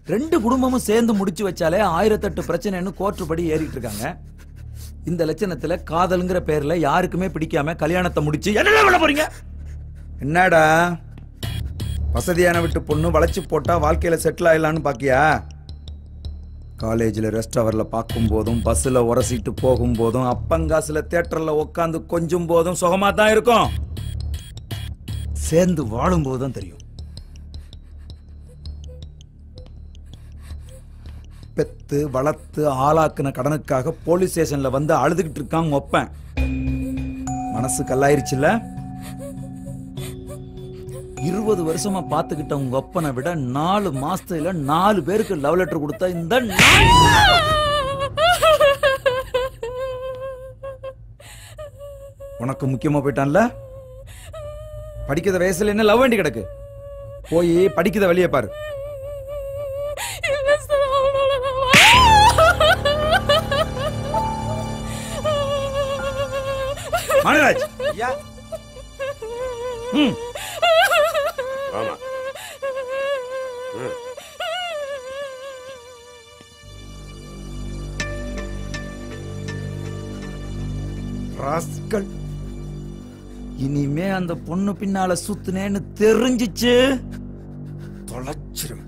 ரெண்டு குடும்பமும் சேர்ந்து முடிச்சு வச்சாலே ஆயிரத்தெட்டு பிரச்சனைன்னு கோர்ட்டு படி ஏறிட்டு இருக்காங்க இந்த லட்சணத்துல காதல்ங்கிற பேர்ல யாருக்குமே பிடிக்காம கல்யாணத்தை முடிச்சு என்ன பண்ண போறீங்க என்னடா வசதியான விட்டு பொண்ணு வளைச்சு போட்டா வாழ்க்கையில செட்டில் ஆயிடலான்னு பாக்கியா காலேஜில் ரெஸ்ட் ஹவரில் பார்க்கும் போதும் பஸ்ஸில் உரசிட்டு போகும் போதும் அப்பங்காசுல தேட்டரில் உட்காந்து கொஞ்சும் போதும் சுகமாக தான் இருக்கும் சேர்ந்து வாழும் போது தான் தெரியும் பெத்து வளர்த்து ஆளாக்குன கடனுக்காக போலீஸ் ஸ்டேஷன்ல வந்து அழுதுகிட்டு இருக்காங்க ஒப்பேன் மனசு கல்லாயிருச்சுல்ல இருபது வருஷமா பாத்துக்கிட்ட உங்க ஒப்பனை விட நாலு மாசத்துல நாலு பேருக்கு லவ் லெட்டர் கொடுத்தா இந்த நாய்- உனக்கு முக்கியமா போயிட்டான்ல படிக்கிற வயசுல என்ன லவ் வேண்டி கிடக்கு போய் படிக்கிற வழியை பாரு இல்ல சார் அவனோட மணிராஜ் ஐயா ம் ஆமா ம். ராஸ்கல் இனிமே அந்த பொண்ணு பின்னால சுத்துனேன்னு தெரிஞ்சிச்சு தொலைச்சிரும்